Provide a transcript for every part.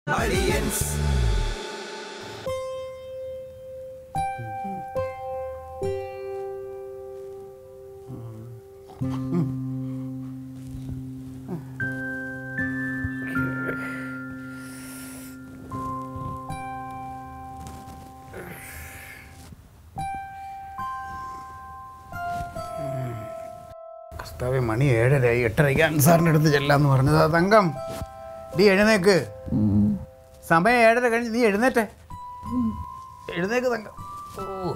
കർത്താവ് മണി ഏഴരയായി എട്ടരയ്ക്ക് അൻസാറിൻ്റെ അടുത്ത് ചെല്ലാന്ന് പറഞ്ഞത് തങ്കം നീ എഴുന്നേക്ക് സമയം ഏഴര കഴിഞ്ഞ് നീ എഴുന്നേറ്റെ എഴുന്നേക്ക് തങ്കം ഓ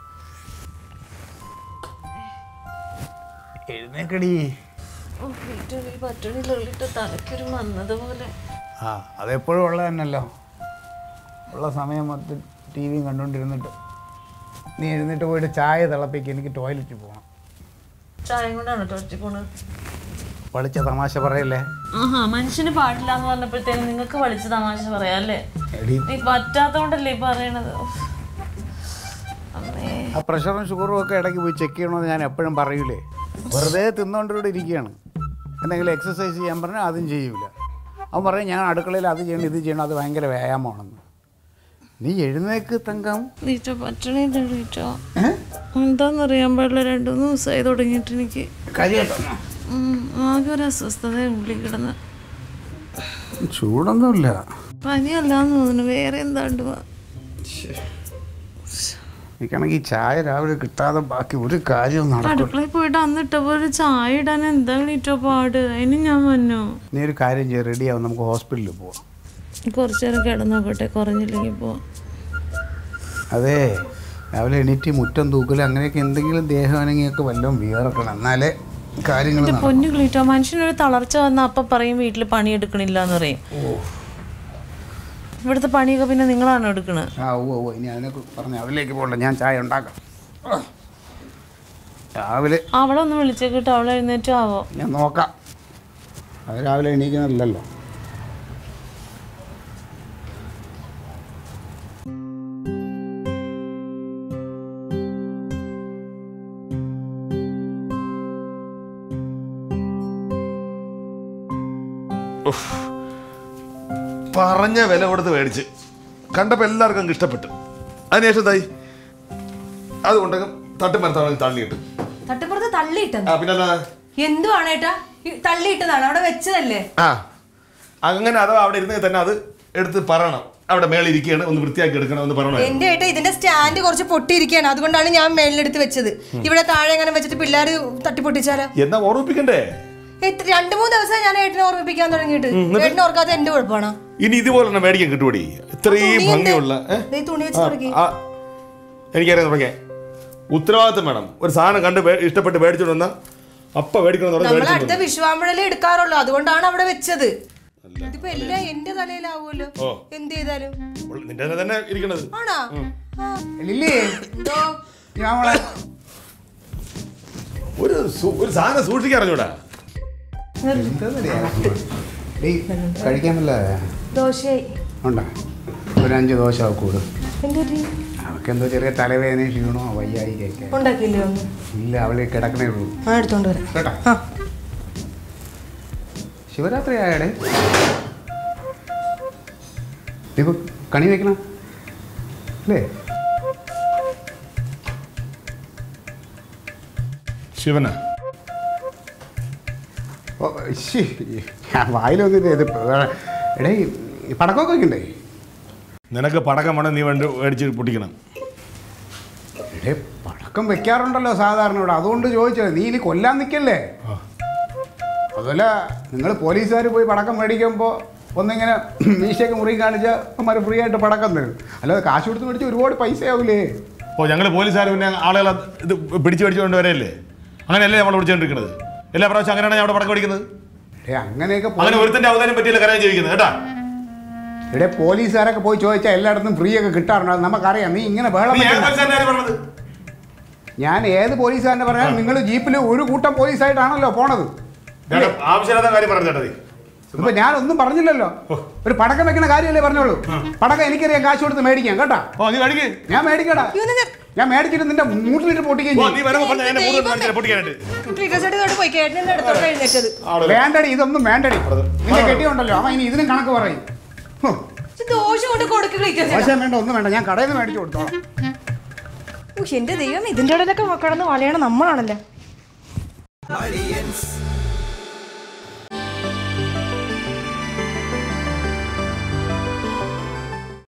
എഴുന്നേക്കടി പറ്റണില്ലിട്ട് തലക്കൊരു വന്നതുപോലെ ആ അതെപ്പോഴും ഉള്ളത് തന്നെയല്ലോ ഉള്ള സമയം മൊത്തം ടി വിയും കണ്ടുകൊണ്ടിരുന്നിട്ട് നീ എഴുന്നേറ്റ് പോയിട്ട് ചായ തിളപ്പിക്ക് എനിക്ക് ടോയ്ലറ്റിൽ പോകണം ചായ കൊണ്ടാണ് ടോർച്ച് പോണത് പഠിച്ച തമാശ പറയല്ലേ ആഹാ മനുഷ്യന് പാടില്ല എന്ന് പറഞ്ഞപ്പോഴത്തേനും നിങ്ങൾക്ക് വലിച്ച് തമാശ പറയാല്ലേ എടി നീ പറ്റാത്തോണ്ടല്ലേ ഈ പറയണത് ഉഫ്. അമ്മേ ആ പ്രഷറും ഷുഗറും ഒക്കെ ഇടയ്ക്ക് പോയി ചെക്ക് ചെയ്യണമെന്ന് ഞാൻ എപ്പോഴും പറയൂലേ വെറുതെ തിന്നുകൊണ്ടിവിടെ ഇരിക്കുകയാണ് എന്തെങ്കിലും എക്സസൈസ് ചെയ്യാൻ പറഞ്ഞാൽ അതും ചെയ്യൂല അവൻ പറയും ഞാൻ അടുക്കളയിൽ അത് ചെയ്യണം ഇത് ചെയ്യണം അത് ഭയങ്കര വ്യായാമമാണെന്ന് നീ എഴുന്നേക്ക് തങ്കം ടീച്ചർ പറ്റണില്ല ടീച്ചർ എന്താന്നറിയാൻ പാടില്ല രണ്ടു മൂന്ന് ദിവസമായി തുടങ്ങിയിട്ട് എനിക്ക് കരിയേട്ടോ ഉം, ആകെ ഒരു അസ്വസ്ഥത ഉള്ളിൽ കിടന്ന് ചൂടൊന്നുമില്ല പനിയല്ലാന്ന് തോന്നുന്നു വേറെ എന്താണ്ട് വാ. എനിക്കാണെങ്കിൽ ചായ രാവിലെ കിട്ടാതെ ബാക്കി ഒരു കാര്യവും നടക്കും അടുക്കളയിൽ പോയിട്ട് അന്ന് ഇട്ടപ്പോ ഒരു ചായ ഇടാൻ എന്താ ടീച്ചർ പാട് അതിന് ഞാൻ വന്നു നീ ഒരു കാര്യം ചെയ്ത് റെഡിയാവും നമുക്ക് ഹോസ്പിറ്റലിൽ പോവാം കുറച്ചു നേരം കിടന്നോക്കട്ടെ കുറഞ്ഞില്ലെങ്കിൽ പോവാം അതെ രാവിലെ എണീറ്റ് മുറ്റം തൂക്കൽ അങ്ങനെയൊക്കെ എന്തെങ്കിലും ദേഹം അനങ്ങിയൊക്കെ വല്ലതും വിയർക്കണം എന്നാലേ കാര്യങ്ങൾ എന്റെ നടക്കൂ. പൊന്നു ക്ലീറ്റോ മനുഷ്യനൊരു തളർച്ച വന്ന അപ്പൊ പറയും വീട്ടിൽ പണി എടുക്കണില്ല എന്ന് പറയും ഇവിടുത്തെ പണിയൊക്കെ പിന്നെ നിങ്ങളാണോ എടുക്കണത് ആ ഓ ഓ ഇനി അതിനെ പറഞ്ഞു അതിലേക്ക് പോകണ്ട ഞാൻ ചായ ഉണ്ടാക്കാം രാവിലെ അവളെ ഒന്ന് വിളിച്ചേക്കിട്ട് അവളെ എഴുന്നേറ്റോ ആവോ ഞാൻ നോക്കാം അത് രാവിലെ എണീക്കുന്നില്ലല്ലോ പറഞ്ഞ വില കൊടുത്ത് മേടിച്ച് കണ്ടപ്പോൾ എല്ലാവർക്കും അങ്ങ് ഇഷ്ടപ്പെട്ടു അതിനുശേഷം എന്തായി അതുകൊണ്ടങ്ങ് തട്ടിമരത്താണെങ്കിൽ തള്ളിയിട്ട് തട്ടിപ്പുറത്ത് തള്ളിയിട്ടെന്ന് ആ പിന്നെ എന്താ എന്തുവാണ് ഏട്ടാ ഈ തള്ളിയിട്ടതാണ് അവിടെ വെച്ചതല്ലേ ആ അങ്ങനെ അഥവാ അവിടെ ഇരുന്നെങ്കിൽ തന്നെ അത് എടുത്ത് പറയണം അവിടെ മേളിൽ ഇരിക്കുകയാണ് ഒന്ന് വൃത്തിയാക്കി എടുക്കണം എന്ന് പറയണം എന്റെ ഏട്ടാ ഇതിന്റെ സ്റ്റാൻഡ് കുറച്ച് പൊട്ടിയിരിക്കുകയാണ് അതുകൊണ്ടാണ് ഞാൻ മേളിലെടുത്ത് വെച്ചത് ഇവിടെ താഴെ എങ്ങനെ വെച്ചിട്ട് പിള്ളേർ തട്ടിപ്പൊട്ടിച്ചാലോ എന്നാ ഓർമ്മിപ്പിക്കണ്ടേ എത്ര രണ്ടു മൂന്ന് ദിവസം ഞാൻ ഏട്ടനെ ഓർമ്മിപ്പിക്കാൻ തുടങ്ങിയിട്ട് ഏട്ടനെ ഓർക്കാത്ത എന്റെ കുഴപ്പമാണോ ഇനി ഇതുപോലെ തന്നെ മേടിക്കാൻ കിട്ടുപടി ഇത്രയും തുണി എന്ത്? ഭംഗിയുള്ള ഏ? ദേ ഈ തുണി വെച്ച് ആ, തുടങ്ങി ആ, എനിക്കറിയാം തുടങ്ങിയ ഉത്തരവാദിത്തം വേണം ഒരു സാധനം കണ്ട് വേ- ഇഷ്ടപ്പെട്ട് മേടിച്ചോണ്ട് വന്നാൽ അപ്പ മേടിക്കണം എന്ന് പറഞ്ഞ് നമ്മൾ മേടിച്ചോണ്ട് അടുത്ത വിശ്വാമ്പഴലേ എടുക്കാറുള്ളൂ അതുകൊണ്ടാണ് അവിടെ വെച്ചത് ഇതിപ്പോ എല്ലാം എന്റെ തലയിലാവുമല്ലോ ഓ. എന്ത് ചെയ്താലും വന്നു. നിന്റെ തന്നെ തന്നെ ഇരിക്കണത് ആണോ ആ, ലില്ലി എന്തോ ഞാൻ അവളെ ഒരു സു- ഒരു സാധനം സൂക്ഷിക്കാൻ അറിഞ്ഞൂടാ ഡേയ്, കഴിക്കാനല്ല ദോശയായി ഉണ്ടോ ഒരു അഞ്ച് ദോശ അവൾക്ക് കൂടും എന്ത് പറ്റി? അവൾക്ക് എന്തോ ചെറിയ തലവേദനയും ക്ഷീണോ വയ്യായി കേൾക്കാൻ ഉണ്ടാക്കിയില്ലേ ഒന്ന് ഇല്ല അവള് കിടക്കണേ ഉള്ളൂ ആ എടുത്തോണ്ട് വരാം കേട്ടോ ആ ശിവരാത്രി ആയടെ ഇപ്പൊ കണി വെക്കണം അല്ലേ ശിവന ഓ, ശ്ശി, ഞാൻ വായിലൊന്നും ഇത് ഇത് എടേ ഈ പടക്കമൊക്കെ വെക്കണ്ടേ നിനക്ക് പടക്കം വേണം നീ വേണ്ടി മേടിച്ച് പൊട്ടിക്കണം എടേ പടക്കം വെക്കാറുണ്ടല്ലോ സാധാരണ ഇവിടെ അതുകൊണ്ട് ചോദിച്ചത് നീ ഇനി കൊല്ലാൻ നിൽക്കല്ലേ അതുമല്ല നിങ്ങൾ പോലീസുകാർ പോയി പടക്കം മേടിക്കുമ്പോൾ ഒന്നിങ്ങനെ മീശയൊക്കെ മുറി കാണിച്ചാൽ അമ്മമാർ ഫ്രീ ആയിട്ട് പടക്കം തരും അല്ലാതെ കാശ് കൊടുത്ത് മേടിച്ച് ഒരുപാട് പൈസ ആവൂലേ അപ്പോൾ ഞങ്ങൾ പോലീസുകാർ പിന്നെ ആളുകളെ ഇത് പിടിച്ച് മേടിച്ചുകൊണ്ട് വരല്ലേ അങ്ങനെയല്ലേ നമ്മൾ പിടിച്ചുകൊണ്ടിരിക്കുന്നത് എല്ലാ പ്രാവശ്യം അങ്ങനെയാണ് ഞാൻ അവിടെ പടക്കം മേടിക്കുന്നത് എടേ അങ്ങനെയൊക്കെ പോ- അങ്ങനെ ഒരുത്തന്റെ അവതാരം പറ്റിയല്ല കരയാൻ ജീവിക്കുന്നത് കേട്ടാ എടേ പോലീസുകാരൊക്കെ പോയി ചോദിച്ചാൽ എല്ലായിടത്തും ഫ്രീ ഒക്കെ കിട്ടാറുണ്ട് അത് നമുക്കറിയാം നീ ഇങ്ങനെ ബഹളം നീ ഏത് വെക്കണ്ട. പോലീസുകാരനാണ് പറഞ്ഞത് ഞാൻ ഏത് പോലീസുകാരനെ പറഞ്ഞാൽ നിങ്ങൾ ജീപ്പിൽ ഒരു കൂട്ടം പോലീസായിട്ടാണല്ലോ പോണത് ഞാൻ ആവശ്യമില്ലാത്ത കാര്യം പറഞ്ഞു ചേട്ടാ നീ. ഇപ്പൊ ഞാൻ ഒന്നും പറഞ്ഞില്ലല്ലോ ഒരു പടക്കം വെക്കുന്ന കാര്യമല്ലേ പറഞ്ഞോളൂ പടക്കം എനിക്കറിയാം കാശ് കൊടുത്ത് മേടിക്കാം കേട്ടാ ഓ നീ കഴിക്ക് ഞാൻ മേടിക്കടാ ഞാൻ മേടിച്ചിട്ട് നിന്റെ മൂട്ടിലിട്ട് പൊട്ടിക്കുകയും ഓ ചെയ്യും നീ വരുമ്പോ പറഞ്ഞ എന്നെ കൂടുതൽ കാണിച്ചില്ല പൊട്ടിക്കാനായിട്ട് ക്രിക്കറ്റ് തൊട്ട് പോയി കേട്ടൻ്റെ അടുത്തോട്ട് എഴുന്നേറ്റത് ആള് വേണ്ടടി ഇതൊന്നും വേണ്ടടി നിന്റെ കെട്ടിയുണ്ടല്ലോ അവൻ ഇനി ഇതിനും കണക്ക് പറയും ഹും. കുറച്ച് കൊണ്ട് കൊടുക്കുക ക്ലീറ്റോ ചേട്ടാ ആശയം വേണ്ട ഒന്നും വേണ്ട ഞാൻ കടയിൽ നിന്ന് മേടിച്ചു കൊടുത്തോളാം ഉയ്യ്, എന്റെ ദൈവം ഇതിന്റെ ഇടയിലൊക്കെ കിടന്ന് വലയണം നമ്മളാണല്ലോ Aliens